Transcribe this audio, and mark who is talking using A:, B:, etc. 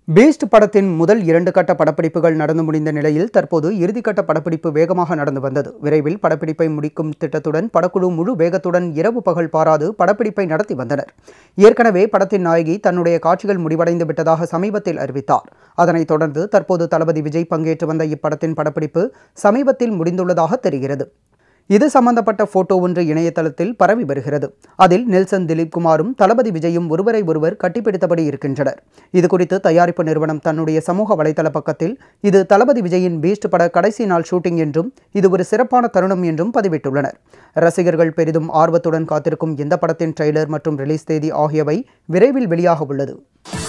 A: Beast படத்தின் முதல் இரண்டு கட்ட படப்பிடிப்புகள் நடந்து முடிந்த நிலையில் தற்போது இறுதிக்கட்ட படப்பிடிப்பு வேகமாக நடந்து வந்தது விரைவில் படப்பிடிப்பை முடிக்கும் திட்டத்துடன் படக்குழு முழு வேகத்துடன் இரவு பகல் பாராது படப்பிடிப்பை நடத்தி வந்தனர் ஏற்கனவே படத்தின் நாயகி தன்னுடைய காட்சிகள் முடிவடைந்து விட்டதாக சமீபத்தில் அறிவித்தார் அதனைத் தொடர்ந்து தற்போது தளபதி விஜய் பங்கேற்று வந்த இப்படத்தின் படப்பிடிப்பு சமீபத்தில் முடிந்துள்ளதாக தெரிகிறது இது சம்பந்தப்பட்ட போட்டோ ஒன்று இணையதளத்தில் பரவி வருகிறது அதில் நெல்சன் திலீப் குமாரும் தளபதி விஜயும் ஒருவரை ஒருவர் கட்டிப்பிடித்தபடி இருக்கின்றனர் இது குறித்து தயாரிப்பு நிறுவனம் தன்னுடைய சமூக வலைதள பக்கத்தில் இது தளபதி விஜயின் பீஸ்ட் பட கடைசி நாள் ஷூட்டிங் என்றும் இது ஒரு சிறப்பான தருணம் என்றும் பதிவிட்டுள்ளனர் ரசிகர்கள் பெரிதும் ஆர்வத்துடன் காத்திருக்கும் இந்த படத்தின் ட்ரெய்லர் மற்றும் ரிலீஸ் தேதி ஆகியவை விரைவில் வெளியாக உள்ளது